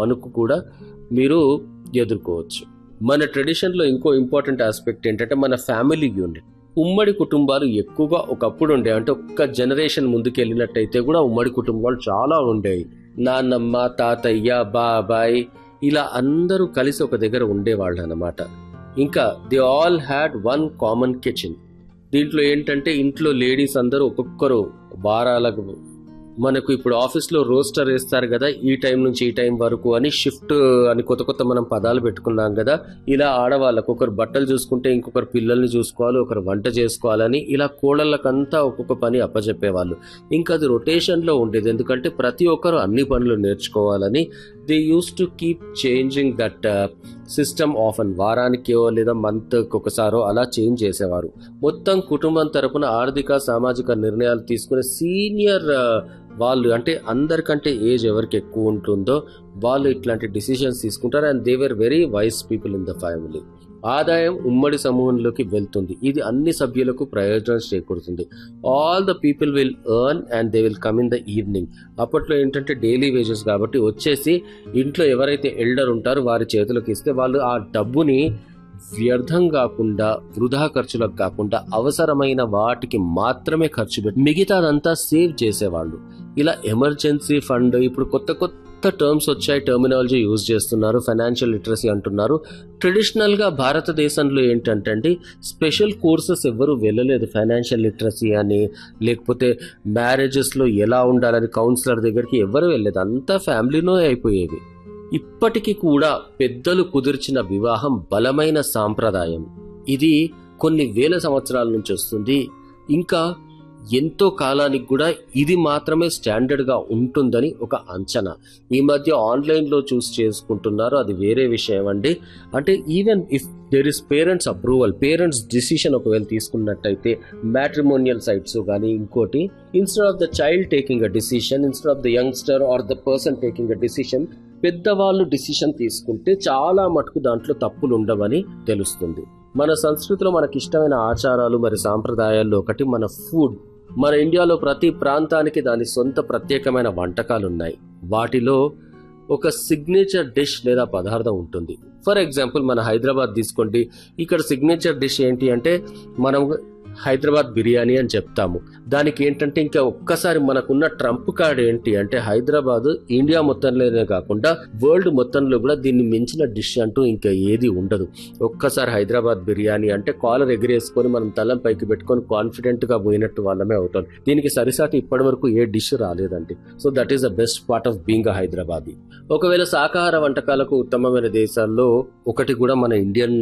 వణుకు కూడా మీరు ఎదుర్కోవచ్చు మన ట్రెడిషన్లో ఇంకో ఇంపార్టెంట్ ఆస్పెక్ట్ ఏంటంటే మన ఫ్యామిలీ యూనిట్ ఉమ్మడి కుటుంబాలు ఎక్కువగా ఒకప్పుడు ఉండే అంటే ఒక్క జనరేషన్ ముందుకు వెళ్ళినట్టయితే కూడా ఉమ్మడి కుటుంబాలు చాలా ఉండేవి నాన్నమ్మ తాతయ్య బాబాయ్ ఇలా అందరూ కలిసి ఒక దగ్గర ఉండేవాళ్ళు అనమాట ఇంకా they all had one common kitchen దీంట్లో ఏంటంటే ఇంట్లో లేడీస్ అందరూ ఒక్కొక్కరు వారాలకు మనకు ఇప్పుడు ఆఫీస్లో రోస్టర్ వేస్తారు కదా ఈ టైం నుంచి ఈ టైం వరకు అని షిఫ్ట్ అని కొత్త కొత్త మనం పదాలు పెట్టుకున్నాం కదా ఇలా ఆడవాళ్ళకు ఒకరు బట్టలు చూసుకుంటే ఇంకొకరు పిల్లల్ని చూసుకోవాలి ఒకరు వంట చేసుకోవాలని ఇలా కోడళ్ళకంతా ఒక్కొక్క పని అప్పచెప్పేవాళ్ళు ఇంకా అది రొటేషన్లో ఉండేది ఎందుకంటే ప్రతి ఒక్కరు అన్ని పనులు నేర్చుకోవాలని they used to keep changing that system of అన్ వారానికో లేదా మంత్ ఒకసారో అలా చేంజ్ చేసేవారు మొత్తం కుటుంబం తరపున ఆర్థిక సామాజిక నిర్ణయాలు తీసుకునే సీనియర్ వాళ్ళు అంటే అందరికంటే ఏజ్ ఎవరికి ఎక్కువ ఉంటుందో వాళ్ళు ఇట్లాంటి డిసిషన్స్ తీసుకుంటారు and they were very wise people in the family ఆదాయం ఉమ్మడి సమూహంలోకి వెళ్తుంది ఇది అన్ని సభ్యులకు ప్రయోజనం చేకూరుతుంది all the people will earn and they will come in the evening అప్పట్లో ఏంటంటే డైలీ వేజెస్ కాబట్టి వచ్చేసి ఇంట్లో ఎవరైతే ఎల్డర్ ఉంటారో వారి చేతులకు ఇస్తే వాళ్ళు ఆ డబ్బుని వ్యర్థం కాకుండా వృధా ఖర్చులకు కాకుండా అవసరమైన వాటికి మాత్రమే ఖర్చు పెట్టి మిగతాదంతా సేవ్ చేసేవాళ్ళు ఇలా ఎమర్జెన్సీ ఫండ్ ఇప్పుడు కొత్త కొత్త టర్మ్స్ వచ్చాయి టర్మినాలజీ యూజ్ చేస్తున్నారు ఫైనాన్షియల్ లిటరసీ అంటున్నారు ట్రెడిషనల్గా భారతదేశంలో ఏంటంటే అండి స్పెషల్ కోర్సెస్ ఎవ్వరూ వెళ్ళలేదు ఫైనాన్షియల్ లిటరసీ అని లేకపోతే మ్యారేజెస్లో ఎలా ఉండాలని కౌన్సిలర్ దగ్గరికి ఎవరు వెళ్ళలేదు అంతా ఫ్యామిలీలో అయిపోయేవి ఇప్పటికీ కూడా పెద్దలు కుదిర్చిన వివాహం బలమైన సాంప్రదాయం ఇది కొన్ని వేల సంవత్సరాల నుంచి వస్తుంది ఇంకా ఎంతో కాలానికి కూడా ఇది మాత్రమే స్టాండర్డ్ గా ఉంటుందని ఒక అంచనా ఈ మధ్య ఆన్లైన్ లో చూస్ చేసుకుంటున్నారు అది వేరే విషయం అండి అంటే even if there is parents approval parents decision ఒకవేళ తీసుకున్నట్టయితే మ్యాట్రిమోనియల్ సైట్స్ కానీ ఇంకోటి instead of the child taking a decision instead of the youngster or the person taking a decision పెద్దవాళ్ళు డిసిషన్ తీసుకుంటే చాలా మటుకు దాంట్లో తప్పులు ఉండవని తెలుస్తుంది మన సంస్కృతిలో మనకి ఇష్టమైన ఆచారాలు మరి సాంప్రదాయాల్లో ఒకటి మన ఫుడ్ మన ఇండియాలో ప్రతి ప్రాంతానికి దాని సొంత ప్రత్యేకమైన వంటకాలు ఉన్నాయి వాటిలో ఒక సిగ్నేచర్ డిష్ లేదా పదార్థం ఉంటుంది ఫర్ ఎగ్జాంపుల్ మన హైదరాబాద్ తీసుకోండి ఇక్కడ సిగ్నేచర్ డిష్ ఏంటి అంటే మనం హైదరాబాద్ బిర్యానీ అని చెప్తాము దానికి ఏంటంటే ఇంకా ఒక్కసారి మనకున్న ట్రంప్ కార్డ్ ఏంటి అంటే హైదరాబాద్ ఇండియా మొత్తంలోనే కాకుండా వరల్డ్ మొత్తంలో కూడా దీన్ని మించిన డిష్ అంటూ ఇంకా ఏది ఉండదు ఒక్కసారి హైదరాబాద్ బిర్యానీ అంటే కాలర్ ఎగిరేసుకొని మనం తలం పైకి పెట్టుకొని కాన్ఫిడెంట్ గా పోయినట్టు వాళ్ళమే అవుతాం దీనికి సరిసాటి ఇప్పటి వరకు ఏ డిష్ రాలేదండి so that is the best part of being a Hyderabadi ఒకవేళ శాకాహార వంటకాలకు ఉత్తమమైన దేశాల్లో ఒకటి కూడా మన ఇండియన్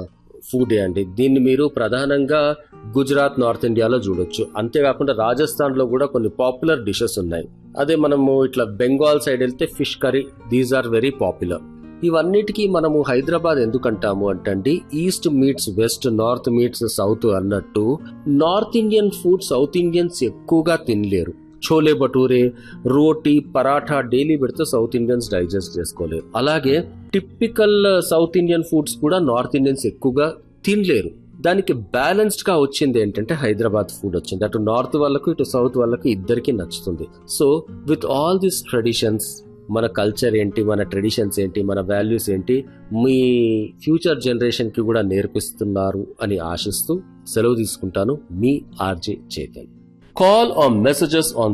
ఫుడ్ అండి దీన్ని మీరు ప్రధానంగా గుజరాత్ నార్త్ ఇండియాలో చూడొచ్చు అంతేకాకుండా రాజస్థాన్ లో కూడా కొన్ని పాపులర్ డిషెస్ ఉన్నాయి అదే మనము ఇట్లా బెంగాల్ సైడ్ వెళ్తే fish curry these are very popular ఇవన్నిటికీ మనము హైదరాబాద్ ఎందుకంటాము అంటే east meets west north meets south అన్నట్టు north Indian food south Indians ఎక్కువగా తినలేరు చోలే భటూరే రోటీ పరాఠా డైలీ పెడితే సౌత్ ఇండియన్స్ డైజెస్ట్ చేసుకోలేరు అలాగే టిపికల్ సౌత్ ఇండియన్ ఫుడ్స్ కూడా నార్త్ ఇండియన్స్ ఎక్కువగా తినలేరు దానికి బ్యాలెన్స్డ్ గా వచ్చింది ఏంటంటే హైదరాబాద్ ఫుడ్ వచ్చింది అటు నార్త్ వాళ్ళకు ఇటు సౌత్ వాళ్ళకు ఇద్దరికి నచ్చుతుంది so with all these traditions మన కల్చర్ ఏంటి మన ట్రెడిషన్స్ ఏంటి మన వాల్యూస్ ఏంటి మీ ఫ్యూచర్ జనరేషన్ కి కూడా నేర్పిస్తున్నారు అని ఆశిస్తూ సెలవు తీసుకుంటాను మీ RJ Chetan Call or message us on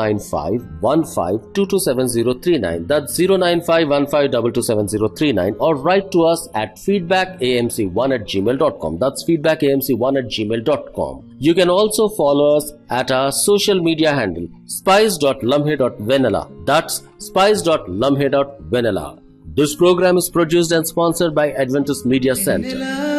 09515227039. That's 09515227039 or write to us at feedbackamc1 at gmail.com. That's feedbackamc1 at gmail.com. You can also follow us at our social media handle spice.lumhe.vanilla. That's spice.lumhe.vanilla. This program is produced and sponsored by Adventist Media Center.